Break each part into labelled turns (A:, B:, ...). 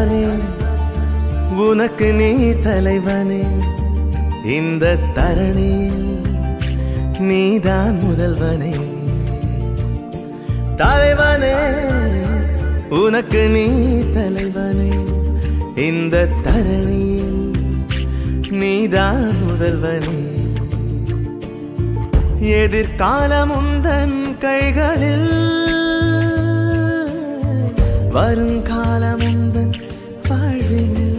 A: தலைவனே உனக்கு நீ தலைவனே இந்த தரணியில் நீதான் முதல்வனே தலைவனே உனக்கு நீ தலைவனே இந்த தரணியில் நீதான் முதல்வனே எதிர்காலம் உந்தன் கைகளில் வருங்காலம் உந்தன் வாழ்வினில்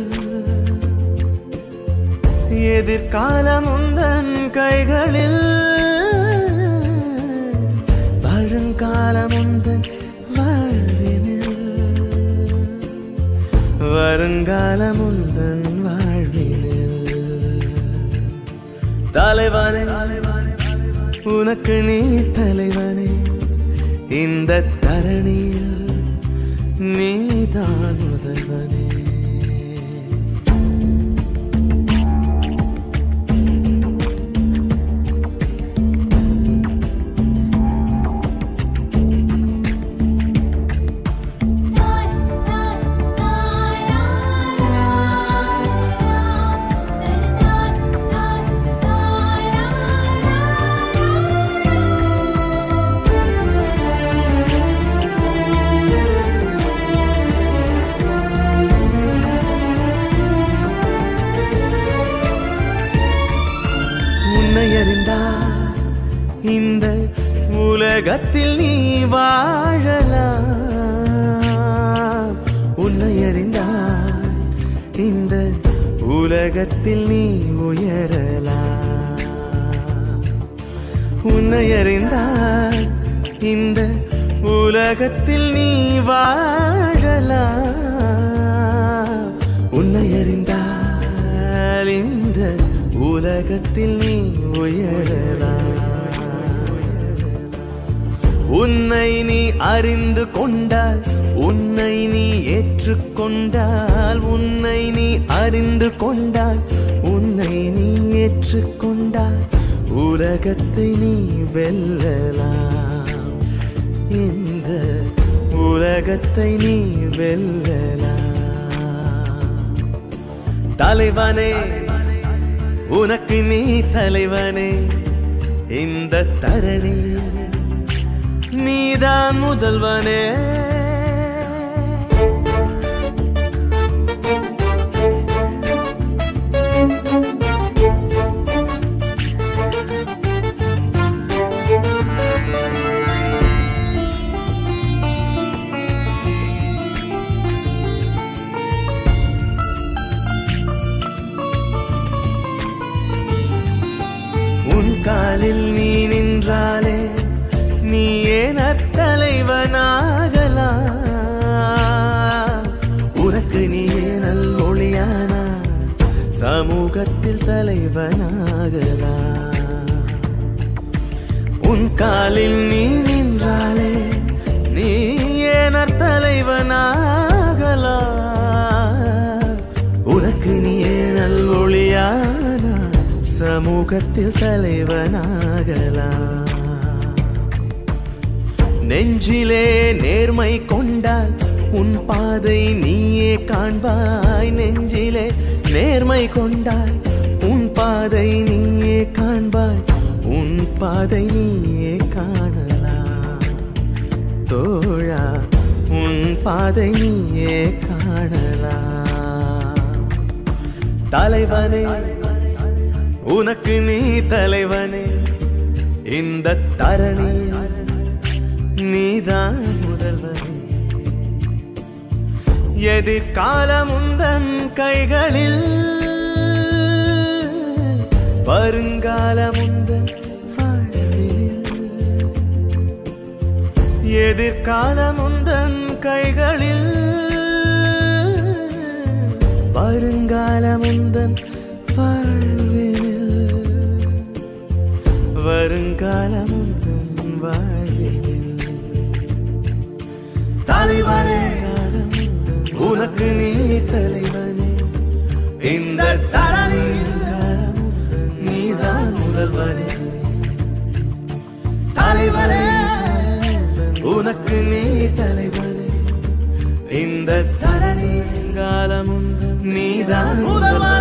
A: எதிர்காலம் உந்தன் கைகளில் வருங்காலம் உந்தன் வாழ்வினில் வருங்காலம் உந்தன் வாழ்வினில் தலைவனே உனக்கு நீ தலைவனே இந்த தரணியில் நீதான் முதல்வனே உன்னை அறிந்தால் இந்த உலகத்தில் நீ வாழலாம் உன்னை அறிந்தால் இந்த உலகத்தில் நீ உயரலாம் உன்னை அறிந்தால் இந்த உலகத்தில் நீ வாழலாம் உன்னை அறிந்தால் இந்த உலகத்தில் நீ உயரலாம் உன்னை நீ அறிந்து கொண்டால் உன்னை நீ ஏற்றுக்கொண்டால் உன்னை நீ அறிந்து கொண்டால் உன்னை நீ ஏற்றுக்கொண்டால் உலகத்தை நீ வெல்லலாம் இந்த உலகத்தை நீ வெல்லலாம் தலைவனே உனக்கு நீ தலைவனே இந்த தரணி நீதான் முதல்வனே உன் காலில் நீ நின்றாலே நீ ஏன் தலைவனாகலாம் உனக்கு நீ நல் ஒளியானா சமூகத்தில் தலைவனாகலாம் உன் காலில் நீ நின்றாலே நீ ஏன் தலைவனாகலாம் உனக்கு நீ நல் ஒளியானா சமூகத்தில் தலைவனாகலாம் நெஞ்சிலே நேர்மை கொண்டால் உன் பாதை நீயே காண்பாய் நெஞ்சிலே நேர்மை கொண்டால் உன் பாதை நீயே காண்பாய் உன் பாதை நீயே காணலாம் தோழா உன் பாதை நீயே காணலாம் தலைவனே உனக்கு நீ தலைவனே இந்த தரணி நீதான் முதல்வனே எதிர்காலம் உந்தன் கைகளில் வருங்காலம் உந்தன் வாழ்வினில் எதிர்காலம் உந்தன் கைகளில் வருங்காலம் உந்தன் வாழ்வினில் வருங்காலம் உந்தன் வாழ்வினில் தலைவனே உனக்கு நீ தலைவனே இந்த தரணியில் நீதான் முதல்வனே தலைவனே உனக்கு நீ தலைவனே இந்த தரணியில் எங்காலமும் நீதான் முதல்வனே